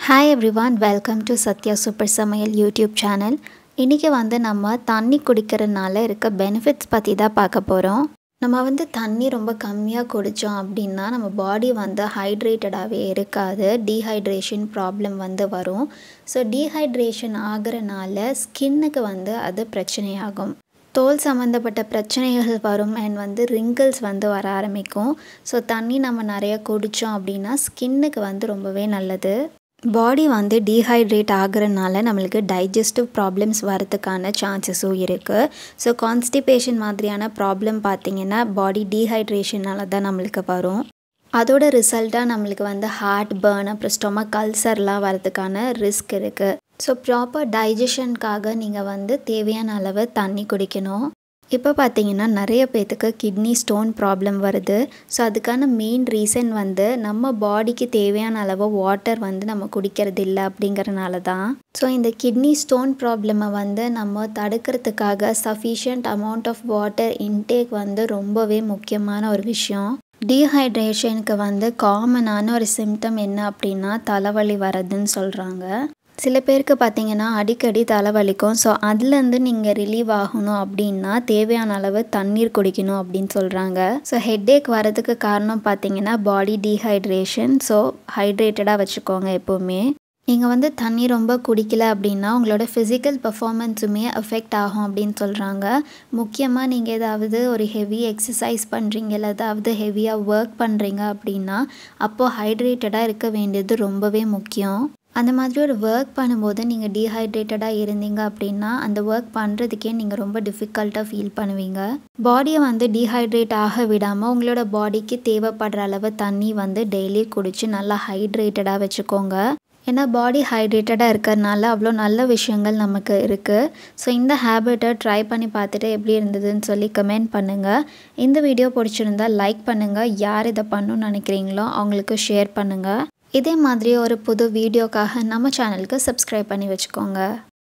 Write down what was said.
hi everyone welcome to Sathya super சமையல் YouTube channel இன்றைக்கி வந்து நம்ம தண்ணி குடிக்கிறதுனால இருக்க பெனிஃபிட்ஸ் பற்றி தான் பார்க்க போகிறோம் நம்ம வந்து தண்ணி ரொம்ப கம்மியாக குடித்தோம் அப்படின்னா நம்ம பாடி வந்து ஹைட்ரேட்டடாகவே இருக்காது டீஹைட்ரேஷன் ப்ராப்ளம் வந்து வரும் ஸோ டீஹைட்ரேஷன் ஆகிறனால ஸ்கின்னுக்கு வந்து அது பிரச்சனையாகும் தோல் சம்மந்தப்பட்ட பிரச்சனைகள் வரும் அண்ட் வந்து ரிங்கிள்ஸ் வந்து வர ஆரம்பிக்கும் ஸோ தண்ணி நம்ம நிறைய குடித்தோம் அப்படின்னா ஸ்கின்னுக்கு வந்து ரொம்பவே நல்லது பாடி வந்து டீஹைட்ரேட் ஆகிறனால நம்மளுக்கு டைஜஸ்டிவ் ப்ராப்ளம்ஸ் வரதுக்கான சான்சஸும் இருக்குது ஸோ கான்ஸ்டிபேஷன் மாதிரியான ப்ராப்ளம் பார்த்திங்கன்னா பாடி டீஹைட்ரேஷனால தான் நம்மளுக்கு வரும் அதோட ரிசல்ட்டாக நம்மளுக்கு வந்து ஹார்ட் பேர்ன் அப்புறம் ஸ்டொமக் அல்சர்லாம் வரதுக்கான ரிஸ்க் இருக்குது ஸோ ப்ராப்பர் டைஜஷனுக்காக நீங்கள் வந்து தேவையான அளவு தண்ணி குடிக்கணும் இப்போ பார்த்தீங்கன்னா நிறைய பேர்த்துக்கு கிட்னி ஸ்டோன் ப்ராப்ளம் வருது ஸோ அதுக்கான மெயின் ரீசன் வந்து நம்ம பாடிக்கு தேவையான அளவு வாட்டர் வந்து நம்ம குடிக்கிறது இல்லை அப்படிங்கிறனால தான் ஸோ இந்த கிட்னி ஸ்டோன் ப்ராப்ளமை வந்து நம்ம தடுக்கிறதுக்காக sufficient amount of water intake வந்து ரொம்பவே முக்கியமான ஒரு விஷயம் டீஹைட்ரேஷனுக்கு வந்து காமனான ஒரு சிம்டம் என்ன அப்படின்னா தலைவலி வரதுன்னு சொல்கிறாங்க சில பேருக்கு பார்த்தீங்கன்னா அடிக்கடி தலைவலிக்கும் ஸோ அதுலேருந்து நீங்கள் ரிலீவ் ஆகணும் அப்படின்னா தேவையான அளவு தண்ணீர் குடிக்கணும் அப்படின்னு சொல்கிறாங்க ஸோ ஹெட்டேக் வரதுக்கு காரணம் பார்த்தீங்கன்னா பாடி டீஹைட்ரேஷன் ஸோ ஹைட்ரேட்டடாக வச்சுக்கோங்க எப்போவுமே நீங்கள் வந்து தண்ணி ரொம்ப குடிக்கல அப்படின்னா உங்களோட ஃபிசிக்கல் பர்ஃபாமன்ஸுமே அஃபெக்ட் ஆகும் அப்படின்னு சொல்கிறாங்க முக்கியமாக நீங்கள் ஏதாவது ஒரு ஹெவி எக்ஸசைஸ் பண்ணுறீங்க இல்லை ஏதாவது ஹெவியாக ஒர்க் பண்ணுறீங்க அப்படின்னா அப்போது ஹைட்ரேட்டடாக இருக்க வேண்டியது ரொம்பவே முக்கியம் அந்த மாதிரி ஒரு ஒர்க் பண்ணும்போது நீங்கள் டீஹைட்ரேட்டடாக இருந்தீங்க அப்படின்னா அந்த ஒர்க் பண்ணுறதுக்கே நீங்கள் ரொம்ப டிஃபிகல்ட்டாக ஃபீல் பண்ணுவீங்க பாடியை வந்து டீஹைட்ரேட் ஆக விடாமல் உங்களோட பாடிக்கு தேவைப்படுற அளவு தண்ணி வந்து டெய்லி குடித்து நல்லா ஹைட்ரேட்டடாக வச்சுக்கோங்க ஏன்னா பாடி ஹைட்ரேட்டடாக இருக்கிறதுனால அவ்வளோ நல்ல விஷயங்கள் நமக்கு இருக்குது ஸோ இந்த ஹேபிட்டை ட்ரை பண்ணி பார்த்துட்டு எப்படி இருந்ததுன்னு சொல்லி கமெண்ட் பண்ணுங்கள் இந்த வீடியோ பிடிச்சிருந்தா லைக் பண்ணுங்கள் யார் இதை பண்ணணும்னு நினைக்கிறீங்களோ அவங்களுக்கு ஷேர் பண்ணுங்கள் இதே மாதிரி ஒரு புது வீடியோக்காக நம்ம சேனலுக்கு சப்ஸ்கிரைப் பண்ணி வச்சுக்கோங்க